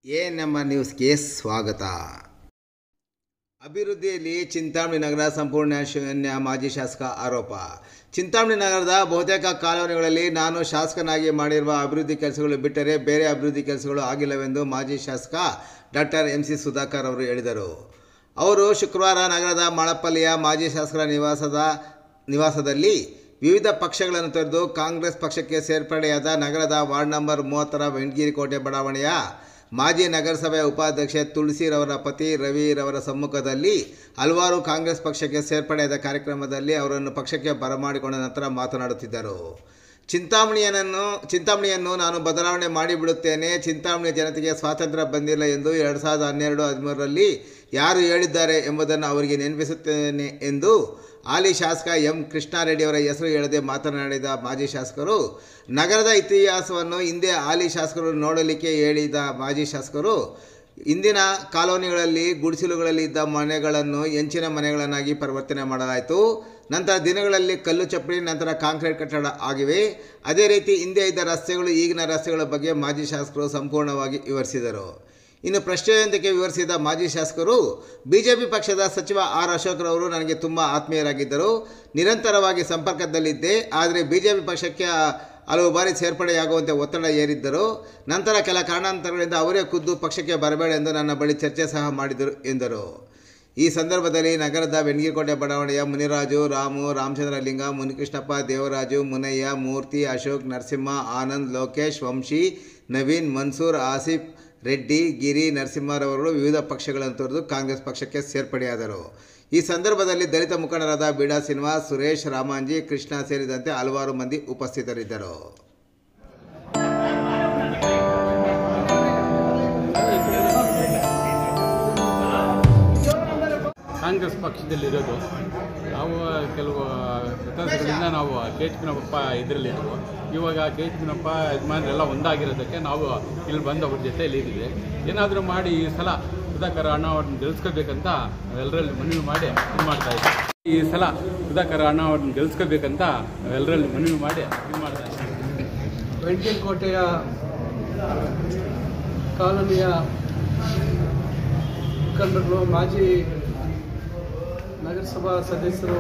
A ನಮ್ಮ ನ್ಯೂಸ್ಗೆ ಸ್ವಾಗತ ಅಭಿವೃದ್ಧಿಯಲ್ಲಿ ಚಿಂತಾಮಣಿ ನಗರ ಸಂಪೂರ್ಣ ಶೂನ್ಯ ಮಾಜಿ ಶಾಸಕ ಆರೋಪ ಚಿಂತಾಮಣಿ ನಗರದ ಬಹುತೇಕ ಕಾಲೋನಿಗಳಲ್ಲಿ ನಾನು ಶಾಸಕನಾಗಿ ಮಾಡಿರುವ ಅಭಿವೃದ್ಧಿ ಕೆಲಸಗಳು ಬಿಟ್ಟರೆ ಬೇರೆ ಅಭಿವೃದ್ಧಿ ಕೆಲಸಗಳು ಆಗಿಲ್ಲವೆಂದು ಮಾಜಿ ಶಾಸಕ ಡಾಕ್ಟರ್ ಎಂ ಸಿ ಸುಧಾಕರ್ ಅವರು ಹೇಳಿದರು ಅವರು ಶುಕ್ರವಾರ ನಗರದ ಮಳಪಲ್ಲಿಯ ಮಾಜಿ ಶಾಸಕರ ನಿವಾಸದ ನಿವಾಸದಲ್ಲಿ ವಿವಿಧ ಪಕ್ಷಗಳನ್ನು ತೊರೆದು ಕಾಂಗ್ರೆಸ್ ಪಕ್ಷಕ್ಕೆ ಸೇರ್ಪಡೆಯಾದ ನಗರದ ವಾರ್ಡ್ ನಂಬರ್ ಮೂವತ್ತರ ವೆಂಕಗಿರಿ ಕೋಟೆ ಬಡಾವಣೆಯ ಮಾಜಿ ನಗರಸಭೆಯ ಉಪಾಧ್ಯಕ್ಷೆ ತುಳಸಿರವರ ಪತಿ ರವಿರವರ ಸಮ್ಮುಖದಲ್ಲಿ ಹಲವಾರು ಕಾಂಗ್ರೆಸ್ ಪಕ್ಷಕ್ಕೆ ಸೇರ್ಪಡೆಯಾದ ಕಾರ್ಯಕ್ರಮದಲ್ಲಿ ಅವರನ್ನು ಪಕ್ಷಕ್ಕೆ ಬರಮಾಡಿಕೊಂಡ ನಂತರ ಮಾತನಾಡುತ್ತಿದ್ದರು ಚಿಂತಾಮಣಿಯನ್ನು ಚಿಂತಾಮಣಿಯನ್ನು ನಾನು ಬದಲಾವಣೆ ಮಾಡಿಬಿಡುತ್ತೇನೆ ಚಿಂತಾಮಣಿ ಜನತೆಗೆ ಸ್ವಾತಂತ್ರ್ಯ ಬಂದಿಲ್ಲ ಎಂದು ಎರಡು ಸಾವಿರದ ಹನ್ನೆರಡು ಹದಿಮೂರರಲ್ಲಿ ಯಾರು ಹೇಳಿದ್ದಾರೆ ಎಂಬುದನ್ನು ಅವರಿಗೆ ನೆನಪಿಸುತ್ತೇನೆ ಎಂದು ಹಾಲಿ ಶಾಸಕ ಎಂ ಕೃಷ್ಣಾರೆಡ್ಡಿಯವರ ಹೆಸರು ಹೇಳದೆ ಮಾತನಾಡಿದ ಮಾಜಿ ಶಾಸಕರು ನಗರದ ಇತಿಹಾಸವನ್ನು ಹಿಂದೆ ಹಾಲಿ ಶಾಸಕರು ನೋಡಲಿಕ್ಕೆ ಹೇಳಿದ ಮಾಜಿ ಶಾಸಕರು ಇಂದಿನ ಕಾಲೋನಿಗಳಲ್ಲಿ ಗುಡಿಸಲುಗಳಲ್ಲಿ ಇದ್ದ ಮನೆಗಳನ್ನು ಹೆಂಚಿನ ಮನೆಗಳನ್ನಾಗಿ ಪರಿವರ್ತನೆ ಮಾಡಲಾಯಿತು ನಂತರ ದಿನಗಳಲ್ಲಿ ಕಲ್ಲು ಚಪ್ಪಡಿ ನಂತರ ಕಾಂಕ್ರೀಟ್ ಕಟ್ಟಡ ಆಗಿವೆ ಅದೇ ರೀತಿ ಹಿಂದೆ ಇದ್ದ ರಸ್ತೆಗಳು ಈಗಿನ ರಸ್ತೆಗಳ ಬಗ್ಗೆ ಮಾಜಿ ಶಾಸಕರು ಸಂಪೂರ್ಣವಾಗಿ ವಿವರಿಸಿದರು ಇನ್ನು ಪ್ರಶ್ನೆಯೊಂದಕ್ಕೆ ವಿವರಿಸಿದ ಮಾಜಿ ಶಾಸಕರು ಬಿಜೆಪಿ ಪಕ್ಷದ ಸಚಿವ ಆರ್ ಅಶೋಕ್ರವರು ನನಗೆ ತುಂಬ ಆತ್ಮೀಯರಾಗಿದ್ದರು ನಿರಂತರವಾಗಿ ಸಂಪರ್ಕದಲ್ಲಿದ್ದೆ ಆದರೆ ಬಿಜೆಪಿ ಪಕ್ಷಕ್ಕೆ ಹಲವು ಬಾರಿ ಸೇರ್ಪಡೆಯಾಗುವಂತೆ ಒತ್ತಡ ಏರಿದ್ದರು ನಂತರ ಕೆಲ ಕಾರಣಾಂತರಗಳಿಂದ ಅವರೇ ಖುದ್ದು ಪಕ್ಷಕ್ಕೆ ಬರಬೇಡ ಎಂದು ನನ್ನ ಬಳಿ ಚರ್ಚೆ ಸಹ ಮಾಡಿದರು ಎಂದರು ಈ ಸಂದರ್ಭದಲ್ಲಿ ನಗರದ ವೆಣಗಿರಿಕೋಟೆ ಬಡಾವಣೆಯ ಮುನಿರಾಜು ರಾಮು ರಾಮಚಂದ್ರಲಿಂಗ ಮುನಿಕೃಷ್ಣಪ್ಪ ದೇವರಾಜು ಮುನಯ್ಯ ಮೂರ್ತಿ ಅಶೋಕ್ ನರಸಿಂಹ ಆನಂದ್ ಲೋಕೇಶ್ ವಂಶಿ ನವೀನ್ ಮನ್ಸೂರ್ ಆಸಿಫ್ ರೆಡ್ಡಿ ಗಿರಿ ನರಸಿಂಹರವರು ವಿವಿಧ ಪಕ್ಷಗಳನ್ನು ತೊರೆದು ಕಾಂಗ್ರೆಸ್ ಪಕ್ಷಕ್ಕೆ ಸೇರ್ಪಡೆಯಾದರು ಈ ಸಂದರ್ಭದಲ್ಲಿ ದಲಿತ ಮುಖಂಡರಾದ ಬೀಡಾ ಶ್ರೀನಿವಾಸ್ ಸುರೇಶ್ ರಾಮಾಂಜಿ ಕೃಷ್ಣ ಸೇರಿದಂತೆ ಹಲವಾರು ಮಂದಿ ಉಪಸ್ಥಿತರಿದ್ದರು ಕಾಂಗ್ರೆಸ್ ಪಕ್ಷದಲ್ಲಿರೋದು ನಾವು ಕೆಲವು ವ್ಯತ್ಯಾಸಗಳಿಂದ ನಾವು ಕೆ ಎಚ್ ಪಿನಪ್ಪ ಇದರಲ್ಲಿದ್ದವು ಇವಾಗ ಕೆ ಎಚ್ ಪಿನಪ್ಪ ಯಜಮಾನರೆಲ್ಲ ಒಂದಾಗಿರೋದಕ್ಕೆ ನಾವು ಇಲ್ಲಿ ಬಂದು ಅವ್ರ ಜೊತೆಯಲ್ಲಿ ಇದ್ದೀವಿ ಏನಾದರೂ ಮಾಡಿ ಈ ಸಲ ಸುಧಾಕರ್ ಅಣ್ಣ ಅವ್ರನ್ನ ಗೆಲ್ಸ್ಕೋಬೇಕಂತ ನಾವೆಲ್ಲರಲ್ಲಿ ಮನವಿ ಮಾಡಿ ಇದು ಮಾಡ್ತಾ ಇದ್ದೀವಿ ಈ ಸಲ ಸುಧಾಕರ್ ಅಣ್ಣ ಅವ್ರನ್ನ ಗೆಲ್ಸ್ಕೋಬೇಕಂತ ನಾವೆಲ್ಲರಲ್ಲಿ ಮನವಿ ಮಾಡಿ ಇದು ಮಾಡ್ತಾ ಇದ್ದೀವಿ ವೆಂಕಟೇಶ್ ಕೋಟೆಯ ಕಾಲೋನಿಯ ಮುಖಂಡರು ಮಾಜಿ ನಗರಸಭಾ ಸದಸ್ಯರು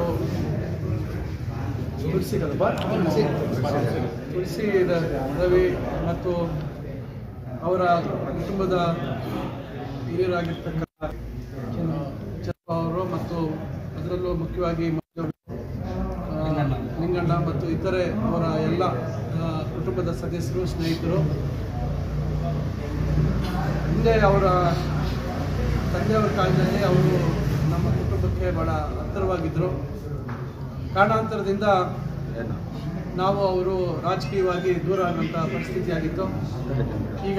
ತುಳಸಿ ಕದಬ ತುಳಸಿ ರ- ರವಿ ಮತ್ತು ಅವರ ಕುಟುಂಬದ ಹಿರಿಯರಾಗಿರ್ತಕ್ಕಂಥ ಚಂದ್ರಪ್ಪ ಅವರು ಮತ್ತು ಅದರಲ್ಲೂ ಮುಖ್ಯವಾಗಿ ಆ, ಲಿಂಗಣ್ಣ ಮತ್ತು ಇತರೆ ಅವರ ಎಲ್ಲ ಆ, ಕುಟುಂಬದ ಸದಸ್ಯರು ಸ್ನೇಹಿತರು ಹಿಂದೆ ಅವರ ತಂದೆಯವರ ಕಾಲದಲ್ಲಿ ಅವರು ನಮ್ಮ ಕುಟುಂಬಕ್ಕೆ ಬಹಳ ಹತ್ತಿರವಾಗಿದ್ದರು ಕಾರಣಾಂತರದಿಂದ ನಾವು ಅವರು ರಾಜಕೀಯವಾಗಿ ದೂರ ಆಗುವಂಥ ಪರಿಸ್ಥಿತಿ ಆಗಿತ್ತು ಈಗ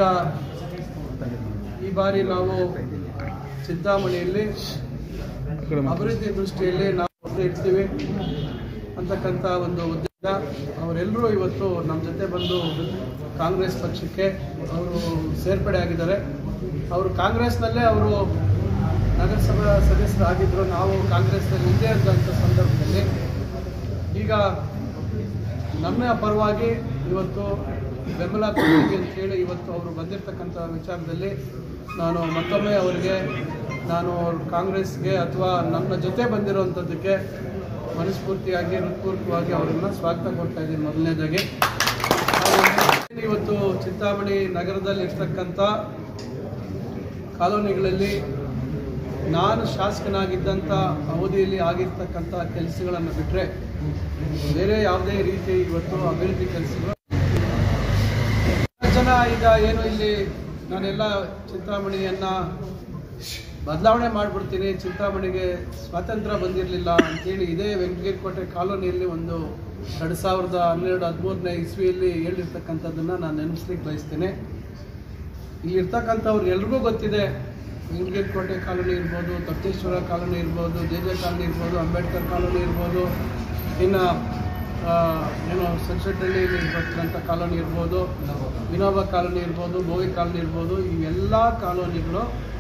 ಈ ಬಾರಿ ನಾವು ಚಿಂತಾಮಣಿಯಲ್ಲಿ ಅಭಿವೃದ್ಧಿ ದೃಷ್ಟಿಯಲ್ಲಿ ನಾವು ಒಬ್ಬರು ಇರ್ತೀವಿ ಅಂತಕ್ಕಂಥ ಒಂದು ಉದ್ದೇಶ ಅವರೆಲ್ಲರೂ ಇವತ್ತು ನಮ್ಮ ಜೊತೆ ಬಂದು ಕಾಂಗ್ರೆಸ್ ಪಕ್ಷಕ್ಕೆ ಅವರು ಸೇರ್ಪಡೆ ಆಗಿದ್ದಾರೆ ಅವರು ಕಾಂಗ್ರೆಸ್ನಲ್ಲೇ ಅವರು ನಗರಸಭಾ ಸದಸ್ಯರಾಗಿದ್ದರು ನಾವು ಕಾಂಗ್ರೆಸ್ನಲ್ಲಿ ಇದ್ದೇ ಇದ್ದಂಥ ಸಂದರ್ಭದಲ್ಲಿ ಈಗ ನಮ್ಮ ಪರವಾಗಿ ಇವತ್ತು ಬೆಂಬಲ ಕೊಡ್ತೀವಿ ಅಂತ ಹೇಳಿ ಇವತ್ತು ಅವರು ಬಂದಿರತಕ್ಕಂಥ ವಿಚಾರದಲ್ಲಿ ನಾನು ಮತ್ತೊಮ್ಮೆ ಅವರಿಗೆ ನಾನು ಅವ್ರ ಕಾಂಗ್ರೆಸ್ಗೆ ಅಥವಾ ನನ್ನ ಜೊತೆ ಬಂದಿರುವಂಥದ್ದಕ್ಕೆ ಮನಸ್ಫೂರ್ತಿಯಾಗಿ ಹೃತ್ಪೂರ್ವಕವಾಗಿ ಅವರನ್ನು ಸ್ವಾಗತ ಕೊಡ್ತಾ ಇದ್ದೀನಿ ಮೊದಲನೇದಾಗಿ ನಾವು ಇವತ್ತು ಚಿಂತಾಮಣಿ ನಗರದಲ್ಲಿ ಇರ್ತಕ್ಕಂಥ ಕಾಲೋನಿಗಳಲ್ಲಿ ನಾನು ಶಾಸಕನಾಗಿದ್ದಂಥ ಅವಧಿಯಲ್ಲಿ ಆಗಿರ್ತಕ್ಕಂಥ ಕೆಲಸಗಳನ್ನು ಬಿಟ್ಟರೆ ಬೇರೆ ಯಾವುದೇ ರೀತಿ ಇವತ್ತು ಅಭಿವೃದ್ಧಿ ಕೆಲಸಗಳು ಜನ ಈಗ ಏನು ಇಲ್ಲಿ ನಾನೆಲ್ಲ ಚಿಂತಾಮಣಿಯನ್ನ ಬದಲಾವಣೆ ಮಾಡಿಬಿಡ್ತೀನಿ ಚಿಂತಾಮಣಿಗೆ ಸ್ವಾತಂತ್ರ್ಯ ಬಂದಿರಲಿಲ್ಲ ಅಂತೇಳಿ ಇದೇ ವೆಂಕಟಗಿರಿ ಕೋಟೆ ಕಾಲೋನಿಯಲ್ಲಿ ಒಂದು ಎರಡು ಸಾವಿರದ ಹನ್ನೆರಡು ಹದಿಮೂರನೇ ಇಸ್ವಿಯಲ್ಲಿ ಹೇಳಿರ್ತಕ್ಕಂಥದ್ದನ್ನು ನಾನು ನೆನೆಸ್ಲಿಕ್ಕೆ ಬಯಸ್ತೇನೆ ಇಲ್ಲಿರ್ತಕ್ಕಂಥವ್ರು ಎಲ್ರಿಗೂ ಗೊತ್ತಿದೆ ವೆಂಕಟಗಿರಿ ಕೋಟೆ ಕಾಲೋನಿ ಇರ್ಬೋದು ತಪ್ತೇಶ್ವರ ಕಾಲೋನಿ ಇರ್ಬೋದು ಜೆ ಜೆ ಕಾಲೋನಿ ಇರ್ಬೋದು ಅಂಬೇಡ್ಕರ್ ಕಾಲೋನಿ ಇರ್ಬೋದು ಇನ್ನು ಆ, ಏನು ಸನ್ಸೆಟ್ಟಳ್ಳಿಯಲ್ಲಿ ಬರ್ತಕ್ಕಂಥ ಕಾಲೋನಿ ಇರ್ಬೋದು ವಿನೋಬ ಕಾಲೋನಿ ಇರ್ಬೋದು ಬೋವಿ ಕಾಲೋನಿ ಇರ್ಬೋದು ಇವೆಲ್ಲ ಕಾಲೋನಿಗಳು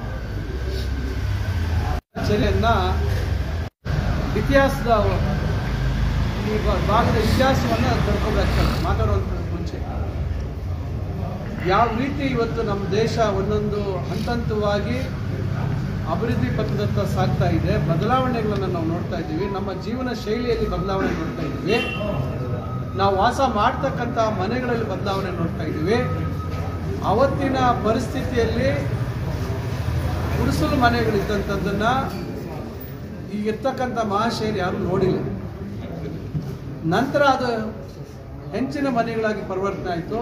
ಕಚೇರಿಯನ್ನ ಇತಿಹಾಸದ ಈ ಭಾ- ಭಾಗದ ಇತಿಹಾಸವನ್ನು ತಿಳ್ಕೊಬೇಕಾಗ್ತದೆ ಮಾತಾಡುವಂಥ ಮುಂಚೆ ಯಾವ ರೀತಿ ಇವತ್ತು ನಮ್ಮ ದೇಶ ಒಂದೊಂದು ಹಂತ ಹಂತವಾಗಿ ಅಭಿವೃದ್ಧಿ ಪಥದತ್ತ ಸಾಗ್ತಾ ಇದೆ ಬದಲಾವಣೆಗಳನ್ನು ನಾವು ನೋಡ್ತಾ ಇದ್ದೀವಿ ನಮ್ಮ ಜೀವನ ಶೈಲಿಯಲ್ಲಿ ಬದಲಾವಣೆ ನೋಡ್ತಾ ಇದ್ದೀವಿ ನಾವು ವಾಸ ಮಾಡ್ತಕ್ಕಂಥ ಮನೆಗಳಲ್ಲಿ ಬದಲಾವಣೆ ನೋಡ್ತಾ ಇದ್ದೀವಿ ಅವತ್ತಿನ ಪರಿಸ್ಥಿತಿಯಲ್ಲಿ ಗುಡಿಸಲು ಮನೆಗಳಿದ್ದಂಥದ್ದನ್ನು ಈಗ ಇರ್ತಕ್ಕಂಥ ಮಹಾಶಯರು ಯಾರು ನೋಡಿಲ್ಲ ನಂತರ ಅದು ಹೆಂಚಿನ ಮನೆಗಳಾಗಿ ಪರಿವರ್ತನೆ ಆಯಿತು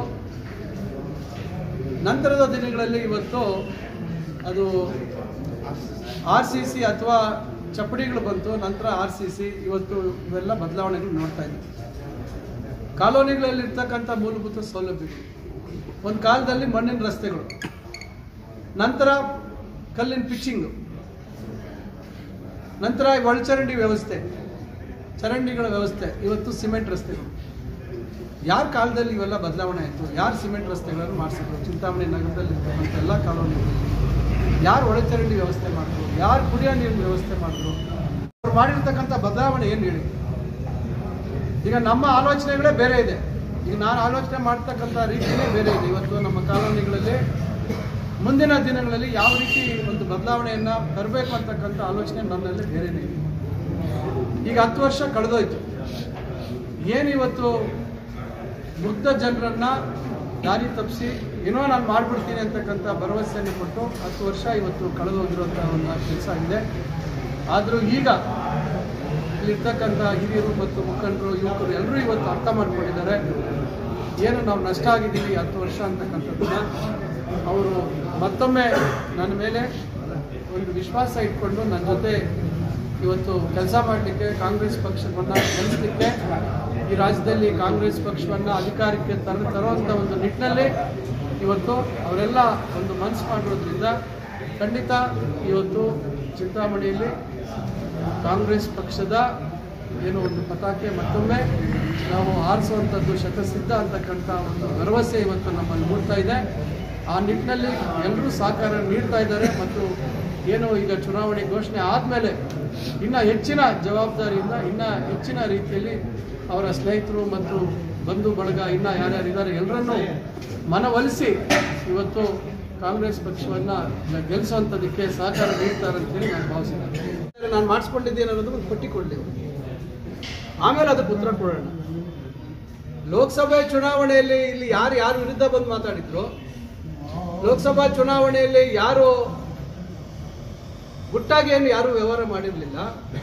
ನಂತರದ ದಿನಗಳಲ್ಲಿ ಇವತ್ತು ಅದು ಆರ್ ಸಿ ಸಿ ಅಥವಾ ಚಪ್ಪಡಿಗಳು ಬಂತು ನಂತರ ಆರ್ ಸಿ ಸಿ ಇವತ್ತು ಇವೆಲ್ಲ ಬದಲಾವಣೆಗಳು ನೋಡ್ತಾ ಇದ್ದೀವಿ ಕಾಲೋನಿಗಳಲ್ಲಿ ಇರ್ತಕ್ಕಂಥ ಮೂಲಭೂತ ಸೌಲಭ್ಯಗಳು ಒಂದು ಕಾಲದಲ್ಲಿ ಮಣ್ಣಿನ ರಸ್ತೆಗಳು ನಂತರ ಕಲ್ಲಿನ ಪಿಚ್ಚಿಂಗು ನಂತರ ಒಳಚರಂಡಿ ವ್ಯವಸ್ಥೆ ಚರಂಡಿಗಳ ವ್ಯವಸ್ಥೆ ಇವತ್ತು ಸಿಮೆಂಟ್ ರಸ್ತೆಗಳು ಯಾರ ಕಾಲದಲ್ಲಿ ಇವೆಲ್ಲ ಬದಲಾವಣೆ ಆಯಿತು ಯಾರು ಸಿಮೆಂಟ್ ರಸ್ತೆಗಳನ್ನು ಮಾಡಿಸಿದ್ರು ಚಿಂತಾಮಣಿ ನಗರದಲ್ಲಿ ಇರ್ತಕ್ಕಂಥ ಎಲ್ಲ ಕಾಲೋನಿಗಳಲ್ಲಿ ಯಾರು ಒಳಚರಂಡಿ ವ್ಯವಸ್ಥೆ ಮಾಡಿದ್ರು ಯಾರು ಕುಡಿಯೋ ನೀರಿನ ವ್ಯವಸ್ಥೆ ಮಾಡಿದ್ರು ಅವ್ರು ಮಾಡಿರ್ತಕ್ಕಂಥ ಬದಲಾವಣೆ ಏನು ಹೇಳಿ ಈಗ ನಮ್ಮ ಆಲೋಚನೆಗಳೇ ಬೇರೆ ಇದೆ ಈಗ ನಾನು ಆಲೋಚನೆ ಮಾಡ್ತಕ್ಕಂಥ ರೀತಿಯೇ ಬೇರೆ ಇದೆ ಇವತ್ತು ನಮ್ಮ ಕಾಲೋನಿಗಳಲ್ಲಿ ಮುಂದಿನ ದಿನಗಳಲ್ಲಿ ಯಾವ ರೀತಿ ಒಂದು ಬದಲಾವಣೆಯನ್ನು ತರಬೇಕು ಅಂತಕ್ಕಂಥ ಆಲೋಚನೆ ನನ್ನಲ್ಲಿ ಬೇರೆನೇ ಇದೆ ಈಗ ಹತ್ತು ವರ್ಷ ಕಳೆದೋಯ್ತು ಏನು ಇವತ್ತು ಮುಗ್ಧ ಜನರನ್ನ ದಾರಿ ತಪ್ಪಿಸಿ ಏನೋ ನಾನು ಮಾಡ್ಬಿಡ್ತೀನಿ ಅಂತಕ್ಕಂಥ ಭರವಸೆಯನ್ನು ಕೊಟ್ಟು ಹತ್ತು ವರ್ಷ ಇವತ್ತು ಕಳೆದೋಗಿರುವಂಥ ಒಂದು ಕೆಲಸ ಆಗಿದೆ ಆದರೂ ಈಗ ಇಲ್ಲಿರ್ತಕ್ಕಂಥ ಹಿರಿಯರು ಮತ್ತು ಮುಖಂಡರು ಯುವಕರು ಎಲ್ಲರೂ ಇವತ್ತು ಅರ್ಥ ಮಾಡ್ಕೊಂಡಿದ್ದಾರೆ ಏನು ನಾವು ನಷ್ಟ ಆಗಿದ್ದೀವಿ ಹತ್ತು ವರ್ಷ ಅಂತಕ್ಕಂಥದ್ದನ್ನ ಅವರು ಮತ್ತೊಮ್ಮೆ ನನ್ನ ಮೇಲೆ ಒಂದು ವಿಶ್ವಾಸ ಇಟ್ಕೊಂಡು ನನ್ನ ಜೊತೆ ಇವತ್ತು ಕೆಲಸ ಮಾಡಲಿಕ್ಕೆ ಕಾಂಗ್ರೆಸ್ ಪಕ್ಷವನ್ನು ಗೆಲ್ಲಿಸಲಿಕ್ಕೆ ಈ ರಾಜ್ಯದಲ್ಲಿ ಕಾಂಗ್ರೆಸ್ ಪಕ್ಷವನ್ನು ಅಧಿಕಾರಕ್ಕೆ ತರ ತರುವಂಥ ಒಂದು ನಿಟ್ಟಿನಲ್ಲಿ ಇವತ್ತು ಅವರೆಲ್ಲ ಒಂದು ಮನಸ್ಸು ಮಾಡಿರೋದ್ರಿಂದ ಖಂಡಿತ ಇವತ್ತು ಚಿಂತಾಮಣಿಯಲ್ಲಿ ಕಾಂಗ್ರೆಸ್ ಪಕ್ಷದ ಏನು ಒಂದು ಪತಾಕೆ ಮತ್ತೊಮ್ಮೆ ನಾವು ಆರಿಸುವಂಥದ್ದು ಶತಸಿದ್ಧ ಅಂತಕ್ಕಂಥ ಒಂದು ಭರವಸೆ ಇವತ್ತು ನಮ್ಮಲ್ಲಿ ಮೂಡ್ತಾ ಇದೆ ಆ ನಿಟ್ಟಿನಲ್ಲಿ ಎಲ್ಲರೂ ಸಹಕಾರ ನೀಡ್ತಾ ಇದ್ದಾರೆ ಮತ್ತು ಏನು ಈಗ ಚುನಾವಣೆ ಘೋಷಣೆ ಆದಮೇಲೆ ಇನ್ನು ಹೆಚ್ಚಿನ ಜವಾಬ್ದಾರಿಯಿಂದ ಇನ್ನು ಹೆಚ್ಚಿನ ರೀತಿಯಲ್ಲಿ ಅವರ ಸ್ನೇಹಿತರು ಮತ್ತು ಬಂಧು ಬಳಗ ಇನ್ನು ಯಾರ್ಯಾರು ಇದ್ದಾರೆ ಎಲ್ಲರನ್ನೂ ಮನವೊಲಿಸಿ ಇವತ್ತು ಕಾಂಗ್ರೆಸ್ ಪಕ್ಷವನ್ನು ಗೆಲ್ಲಿಸುವಂಥದ್ದಕ್ಕೆ ಸಹಕಾರ ನೀಡ್ತಾರೆ ಅಂತೇಳಿ ನಾನು ಭಾವಿಸಿದ್ದೇನೆ ನಾನು ಮಾಡಿಸ್ಕೊಂಡಿದ್ದೇನೆ ಅನ್ನೋದು ಒಂದು ಪಟ್ಟಿ ಕೊಡಲಿ ಆಮೇಲೆ ಅದಕ್ಕೆ ಉತ್ತರ ಕೊಡೋಣ ಲೋಕಸಭೆ ಚುನಾವಣೆಯಲ್ಲಿ ಇಲ್ಲಿ ಯಾರು ಯಾರು ವಿರುದ್ಧ ಬಂದು ಮಾತಾಡಿದ್ರು ಲೋಕಸಭಾ ಚುನಾವಣೆಯಲ್ಲಿ ಯಾರು ಗುಟ್ಟಾಗಿ ಏನು ಯಾರು ವ್ಯವಹಾರ ಮಾಡಿರಲಿಲ್ಲ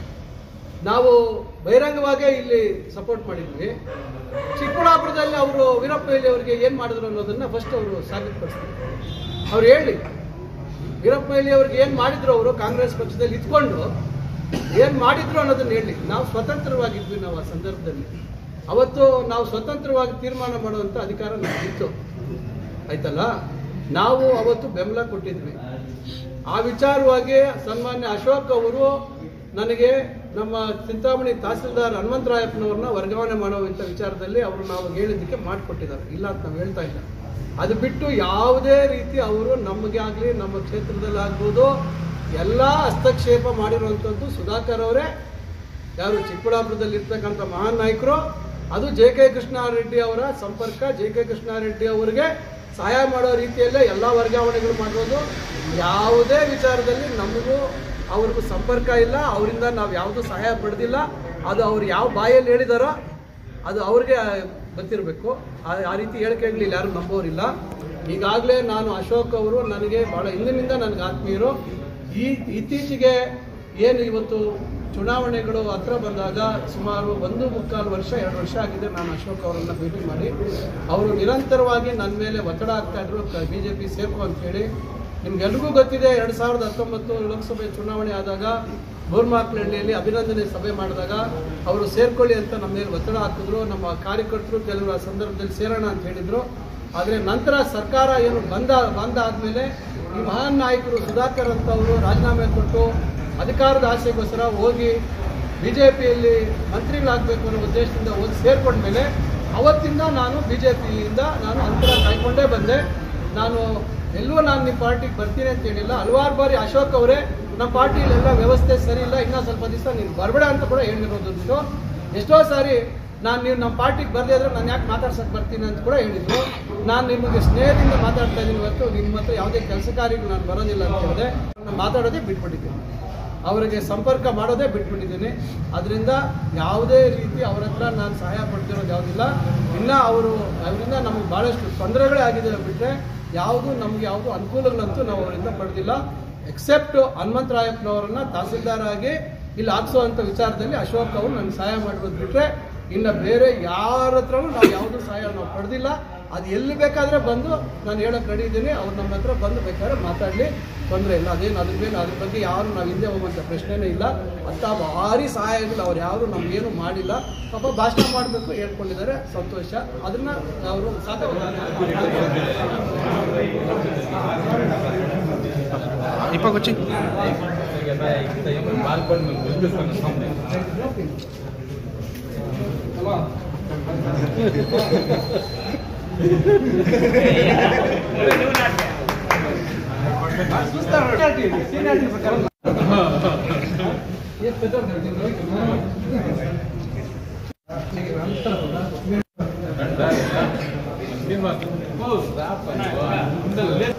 ನಾವು ಬಹಿರಂಗವಾಗೇ ಇಲ್ಲಿ ಸಪೋರ್ಟ್ ಮಾಡಿದ್ವಿ ಚಿಕ್ಕಬಳ್ಳಾಪುರದಲ್ಲಿ ಅವರು ವೀರಪ್ಪ ಮೊಯ್ಲಿ ಅವರಿಗೆ ಏನು ಮಾಡಿದ್ರು ಅನ್ನೋದನ್ನ ಫಸ್ಟ್ ಅವರು ಸಾಬೀತುಪಡಿಸ್ತಾರೆ ಅವ್ರು ಹೇಳಿ ವೀರಪ್ಪ ಮೊಯ್ಲಿ ಅವ್ರಿಗೆ ಏನು ಮಾಡಿದ್ರು ಅವರು ಕಾಂಗ್ರೆಸ್ ಪಕ್ಷದಲ್ಲಿ ಇದ್ಕೊಂಡು ಏನು ಮಾಡಿದ್ರು ಅನ್ನೋದನ್ನ ಹೇಳಿ ನಾವು ಸ್ವತಂತ್ರವಾಗಿದ್ವಿ ನಾವು ಆ ಸಂದರ್ಭದಲ್ಲಿ ಅವತ್ತು ನಾವು ಸ್ವತಂತ್ರವಾಗಿ ತೀರ್ಮಾನ ಮಾಡುವಂಥ ಅಧಿಕಾರ ನಮಗಿತ್ತು ಆಯ್ತಲ್ಲ ನಾವು ಅವತ್ತು ಬೆಂಬಲ ಕೊಟ್ಟಿದ್ವಿ ಆ ವಿಚಾರವಾಗಿ ಸನ್ಮಾನ್ಯ ಅಶೋಕ್ ಅವರು ನನಗೆ ನಮ್ಮ ಚಿಂತಾಮಣಿ ತಹಸೀಲ್ದಾರ್ ಹನುಮಂತರಾಯಪ್ಪನವ್ರನ್ನ ವರ್ಗಾವಣೆ ಮಾಡುವಂಥ ವಿಚಾರದಲ್ಲಿ ಅವರು ನಾವು ಹೇಳಿದ್ದಕ್ಕೆ ಮಾಡಿಕೊಟ್ಟಿದ್ದಾರೆ ಇಲ್ಲ ಅಂತ ನಾವು ಹೇಳ್ತಾ ಇಲ್ಲ ಅದು ಬಿಟ್ಟು ಯಾವುದೇ ರೀತಿ ಅವರು ನಮಗೆ ಆಗಲಿ ನಮ್ಮ ಕ್ಷೇತ್ರದಲ್ಲಾಗ್ಬೋದು ಎಲ್ಲ ಹಸ್ತಕ್ಷೇಪ ಮಾಡಿರುವಂಥದ್ದು ಸುಧಾಕರ್ ಅವರೇ ಯಾರು ಚಿಕ್ಕಬಳ್ಳಾಪುರದಲ್ಲಿ ಇರ್ತಕ್ಕಂಥ ಮಹಾನ್ ನಾಯಕರು ಅದು ಜೆ ಕೆ ಕೃಷ್ಣಾರೆಡ್ಡಿ ಅವರ ಸಂಪರ್ಕ ಜೆ ಕೆ ಕೃಷ್ಣಾರೆಡ್ಡಿ ಅವರಿಗೆ ಸಹಾಯ ಮಾಡೋ ರೀತಿಯಲ್ಲೇ ಎಲ್ಲ ವರ್ಗಾವಣೆಗಳು ಮಾಡೋದು ಯಾವುದೇ ವಿಚಾರದಲ್ಲಿ ನಮಗೂ ಅವ್ರಿಗೂ ಸಂಪರ್ಕ ಇಲ್ಲ ಅವರಿಂದ ನಾವು ಯಾವುದೂ ಸಹಾಯ ಪಡೆದಿಲ್ಲ ಅದು ಅವ್ರು ಯಾವ ಬಾಯಲ್ಲಿ ಹೇಳಿದಾರೋ ಅದು ಅವ್ರಿಗೆ ಗೊತ್ತಿರಬೇಕು ಆ ಆ ರೀತಿ ಹೇಳಿಕೆಗಳಿಲ್ಲ ಯಾರು ನಂಬೋರಿಲ್ಲ ಈಗಾಗಲೇ ನಾನು ಅಶೋಕ್ ಅವರು ನನಗೆ ಭಾಳ ಹಿಂದಿನಿಂದ ನನಗೆ ಆತ್ಮೀಯರು ಈ ಇತ್ತೀಚೆಗೆ ಏನು ಇವತ್ತು ಚುನಾವಣೆಗಳು ಹತ್ರ ಬಂದಾಗ ಸುಮಾರು ಒಂದು ಮುಕ್ಕಾಲು ವರ್ಷ ಎರಡು ವರ್ಷ ಆಗಿದೆ ನಾನು ಅಶೋಕ್ ಅವರನ್ನ ಭೇಟಿ ಮಾಡಿ ಅವರು ನಿರಂತರವಾಗಿ ನನ್ನ ಮೇಲೆ ಒತ್ತಡ ಆಗ್ತಾ ಇದ್ರು ಬಿ ಜೆ ಪಿ ಸೇರ್ಕೊ ಅಂತೇಳಿ ನಿಮ್ಗೆಲ್ರಿಗೂ ಗೊತ್ತಿದೆ ಎರಡು ಸಾವಿರದ ಹತ್ತೊಂಬತ್ತು ಲೋಕಸಭೆ ಚುನಾವಣೆ ಆದಾಗ ಬೋರ್ಮಾಕ್ಲಹಳ್ಳಿಯಲ್ಲಿ ಅಭಿನಂದನೆ ಸಭೆ ಮಾಡಿದಾಗ ಅವರು ಸೇರ್ಕೊಳ್ಳಿ ಅಂತ ನಮ್ಮ ಮೇಲೆ ಒತ್ತಡ ಹಾಕಿದ್ರು ನಮ್ಮ ಕಾರ್ಯಕರ್ತರು ಕೆಲವರು ಆ ಸಂದರ್ಭದಲ್ಲಿ ಸೇರೋಣ ಅಂತ ಹೇಳಿದ್ರು ಆದರೆ ನಂತರ ಸರ್ಕಾರ ಏನು ಬಂದ ಬಂದ ಆದಮೇಲೆ ಈ ಮಹಾನ್ ನಾಯಕರು ಸುಧಾಕರ್ ಅಂತವರು ರಾಜೀನಾಮೆ ಕೊಟ್ಟು ಅಧಿಕಾರದ ಆಸೆಗೋಸ್ಕರ ಹೋಗಿ ಬಿ ಜೆ ಪಿಯಲ್ಲಿ ಮಂತ್ರಿಗಳಾಗಬೇಕು ಅನ್ನೋ ಉದ್ದೇಶದಿಂದ ಹೋಗಿ ಸೇರ್ಕೊಂಡ್ಮೇಲೆ ಅವತ್ತಿಂದ ನಾನು ಬಿ ಜೆ ಪಿಯಿಂದ ನಾನು ಅಂತರ ಕಾಯ್ಕೊಂಡೇ ಬಂದೆ ನಾನು ಎಲ್ಲೂ ನಾನು ನಿಮ್ಮ ಪಾರ್ಟಿಗೆ ಬರ್ತೀನಿ ಅಂತ ಹೇಳಿಲ್ಲ ಹಲವಾರು ಬಾರಿ ಅಶೋಕ್ ಅವರೇ ನಮ್ಮ ಪಾರ್ಟಿಲೆಲ್ಲ ವ್ಯವಸ್ಥೆ ಸರಿ ಇಲ್ಲ ಇನ್ನೂ ಸ್ವಲ್ಪ ದಿವಸ ನೀನು ಬರಬೇಡ ಅಂತ ಕೂಡ ಹೇಳಿರೋದುಂಟು ಎಷ್ಟೋ ಸಾರಿ ನಾನು ನೀವು ನಮ್ಮ ಪಾರ್ಟಿಗೆ ಬರದೇ ಇದ್ರೆ ನಾನು ಯಾಕೆ ಮಾತಾಡ್ಸಕ್ಕೆ ಬರ್ತೀನಿ ಅಂತ ಕೂಡ ಹೇಳಿದ್ರು ನಾನು ನಿಮಗೆ ಸ್ನೇಹದಿಂದ ಮಾತಾಡ್ತಾ ಇದ್ದೀನಿ ಇವತ್ತು ನಿಮ್ಮ ಹತ್ರ ಯಾವುದೇ ಕೆಲಸ ಕಾರ್ಯಗಳು ನಾನು ಬರೋದಿಲ್ಲ ಅಂತ ಹೇಳಿದೆ ನಾನು ಮಾತಾಡೋದೇ ಬಿಟ್ಬಿಟ್ಟಿದ್ದೀನಿ ಅವರಿಗೆ ಸಂಪರ್ಕ ಮಾಡೋದೇ ಬಿಟ್ಬಿಟ್ಟಿದ್ದೀನಿ ಅದರಿಂದ ಯಾವುದೇ ರೀತಿ ಅವ್ರ ಹತ್ರ ನಾನು ಸಹಾಯ ಪಡ್ತಿರೋದು ಯಾವುದಿಲ್ಲ ಇನ್ನು ಅವರು ಅವರಿಂದ ನಮಗೆ ಭಾಳಷ್ಟು ತೊಂದರೆಗಳೇ ಆಗಿದೆ ಬಿಟ್ಟರೆ ಯಾವುದು ನಮ್ಗೆ ಯಾವುದು ಅನುಕೂಲಗಳಂತೂ ನಾವು ಅವರಿಂದ ಪಡೆದಿಲ್ಲ ಎಕ್ಸೆಪ್ಟ್ ಹನುಮಂತರಾಯಪ್ಪನವರನ್ನ ತಹಸೀಲ್ದಾರ್ ಆಗಿ ಇಲ್ಲಿ ಹಾಕ್ಸುವಂಥ ವಿಚಾರದಲ್ಲಿ ಅಶೋಕ್ ಅವರು ನನಗೆ ಸಹಾಯ ಮಾಡೋದು ಬಿಟ್ಟರೆ ಇನ್ನು ಬೇರೆ ಯಾರ ಹತ್ರನೂ ನಾವು ಯಾವುದೂ ಸಹಾಯ ನಾವು ಪಡೆದಿಲ್ಲ ಅದು ಎಲ್ಲಿ ಬೇಕಾದರೆ ಬಂದು ನಾನು ಹೇಳೋಕೆ ರೆಡಿ ಇದ್ದೀನಿ ಅವ್ರು ನಮ್ಮ ಹತ್ರ ಬಂದು ಬೇಕಾದ್ರೆ ಮಾತಾಡಲಿ ತೊಂದರೆ ಇಲ್ಲ ಅದೇನು ಅದ್ರ ಮೇಲೆ ಅದ್ರ ಬಗ್ಗೆ ಯಾರು ನಾವು ಹಿಂದೆ ಹೋಗುವಂಥ ಪ್ರಶ್ನೆನೇ ಇಲ್ಲ ಅಂಥ ಭಾರಿ ಸಹಾಯಗಳು ಅವ್ರು ಯಾರು ನಮಗೇನು ಮಾಡಿಲ್ಲ ಪಾಪ ಭಾಷಣ ಮಾಡಬೇಕು ಹೇಳ್ಕೊಂಡಿದ್ದಾರೆ ಸಂತೋಷ ಅದನ್ನ ಅವರು ದೀಪಕ್ వచ్చి ಶ್ರೀನಿವಾಸ್ ಓ, ರಾಪ ನೀವು. ಮುಂದಲ್ಲೇ